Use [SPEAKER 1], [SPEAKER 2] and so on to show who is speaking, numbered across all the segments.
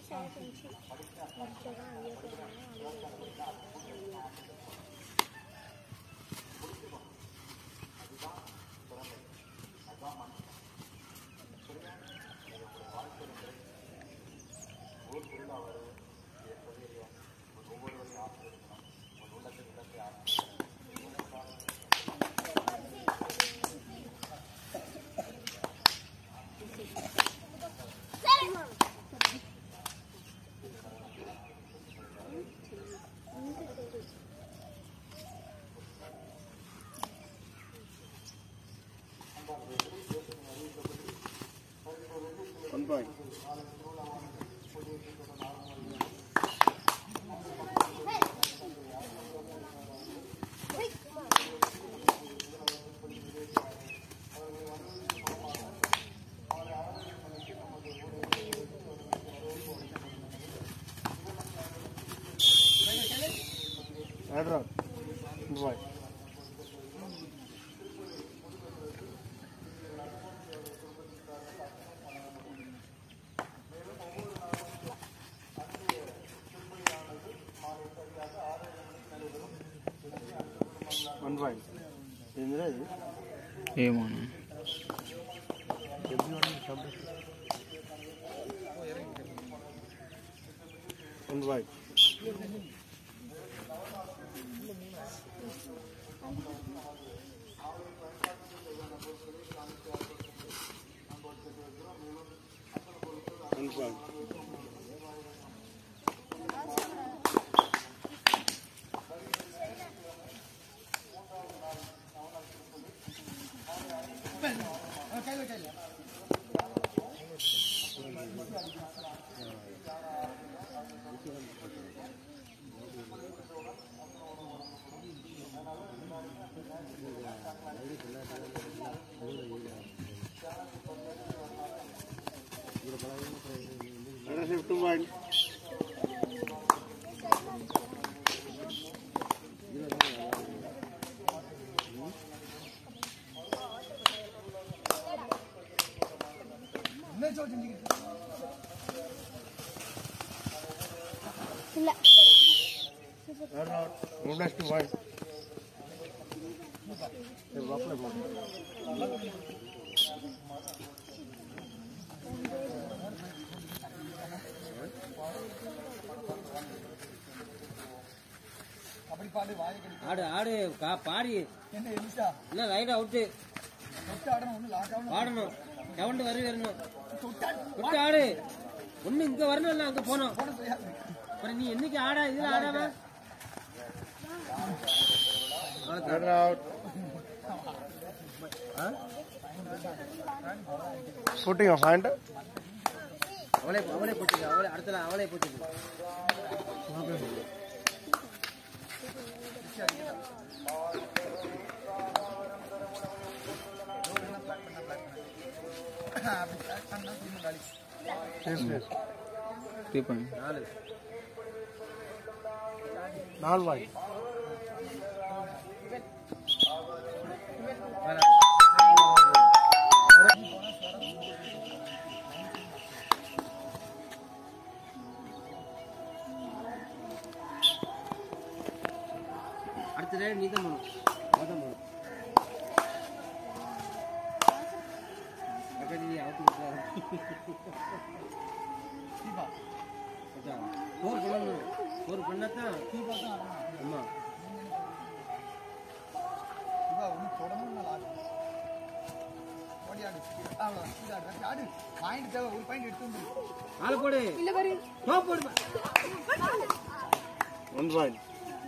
[SPEAKER 1] One point Adron. One point. One point. ఏందిరా ఇది
[SPEAKER 2] ఏమోనా
[SPEAKER 1] one point one point shift point
[SPEAKER 3] இல்ல
[SPEAKER 1] మూడు నెక్స్ట్ పాయింట్
[SPEAKER 4] ஆடு ஆடு கா- பாடி இல்ல ரைட் அவுட்டு ஆடணும் கவுண்ட் வரி வரணும் விட்டு ஆடு ஒண்ணு இங்க வரணும் இல்ல அங்க போனோம் அப்புறம் நீ என்னைக்கு ஆடா இதுல ஆடாம
[SPEAKER 1] అవుట్ புட்டிங்க பாயிண்ட்
[SPEAKER 4] அவளே அவளே போச்சுக்க அவளே அடுத்தல அவளே போச்சுக்க
[SPEAKER 2] த்ரீ பாயிண்ட்
[SPEAKER 4] நாலு
[SPEAKER 1] நாலு பாயிண்ட்
[SPEAKER 4] அடுத்த நேரம் நீ தான் போகணும் நான் தான் போகணும் அக்கா, நீ அவுத்து விட்டுறாத. அக்கா, ஸ்கோர் பண்ணணும் ஸ்கோர் பண்ணாதான் ஆமா ஆளு போடு டோ போடு
[SPEAKER 1] ஒன் பாயிண்ட்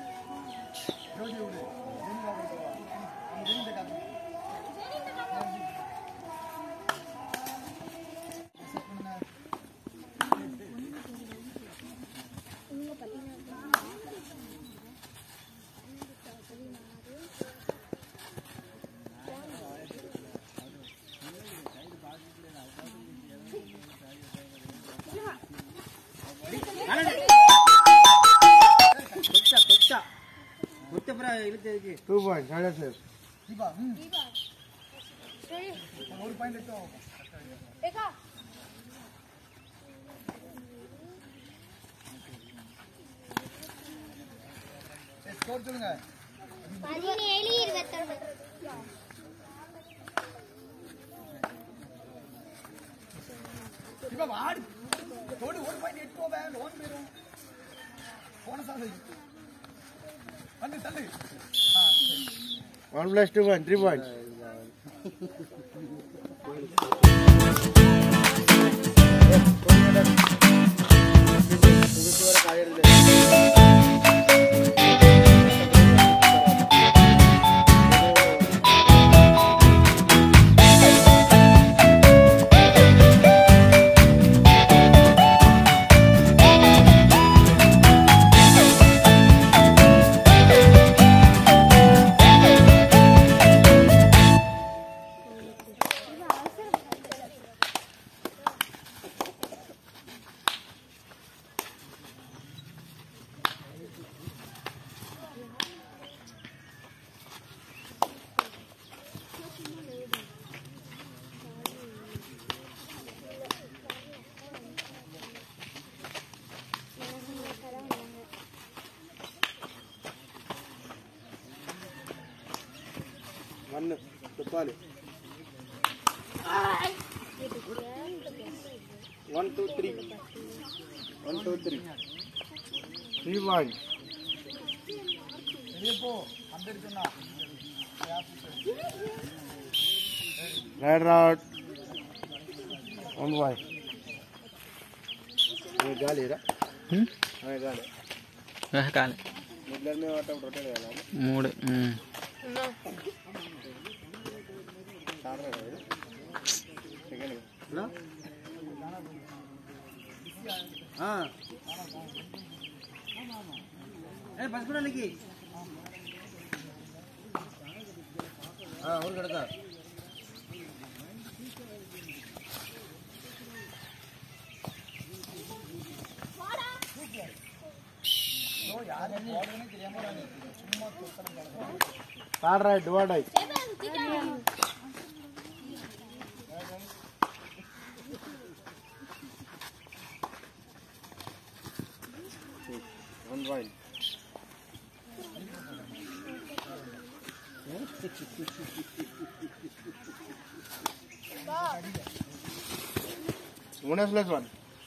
[SPEAKER 4] தொட்டா தொட்டா தொட்டப்புறம் இழுத்ததுக்கு
[SPEAKER 1] டூ பாயிண்ட் சார் சார்
[SPEAKER 3] देखा
[SPEAKER 2] பதினேழு இருபத்தொன்னு
[SPEAKER 1] One plus two point, three points. One, Tupali. One, two, three. One, two, three. Three points. Red rod. One point. ये गाली रा हाँ गाली
[SPEAKER 3] కాలే
[SPEAKER 1] मिडलर में वाटा रोटेट करना है
[SPEAKER 3] మూడు ఉమ్.
[SPEAKER 1] चार रहा है सेकंड ना
[SPEAKER 4] हाँ ए बस கூட நிக்கி ஆ ஒரு கடக்கா
[SPEAKER 1] Third right, do or die. One point. One plus one.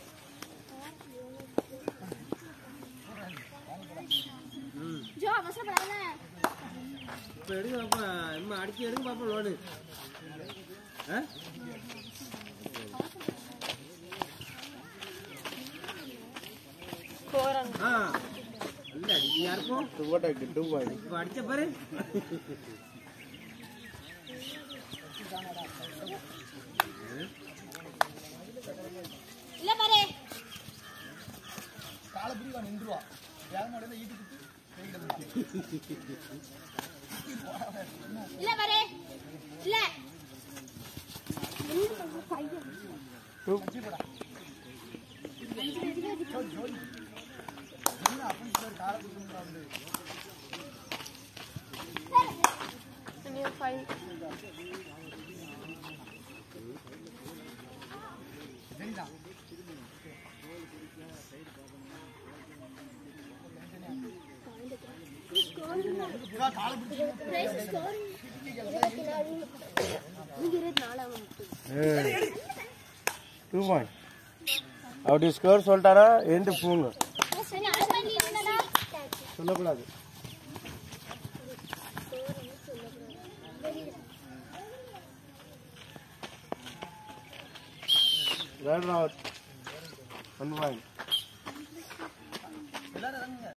[SPEAKER 2] ஜோ அவசரப்படாத
[SPEAKER 4] இப்போ எடுங்க பாப்பா இம்மா அடிச்சு எடுங்க பாப்பா லோனு ஆ ஆ இல்ல அடிச்சு யாருக்கும்
[SPEAKER 1] Two what I did, two point.
[SPEAKER 4] இப்போ அடிச்ச பாரு
[SPEAKER 2] இல்ல பாரு இல்ல பாரு இல்ல
[SPEAKER 1] Two. Hey. Two point. அப்படி ஸ்கோர் சொல்லிட்டாரா எந்த பூங்க
[SPEAKER 2] சரி ஆன் பண்ணி இருந்தடா
[SPEAKER 1] சொல்லக்கூடாது Red out. One point.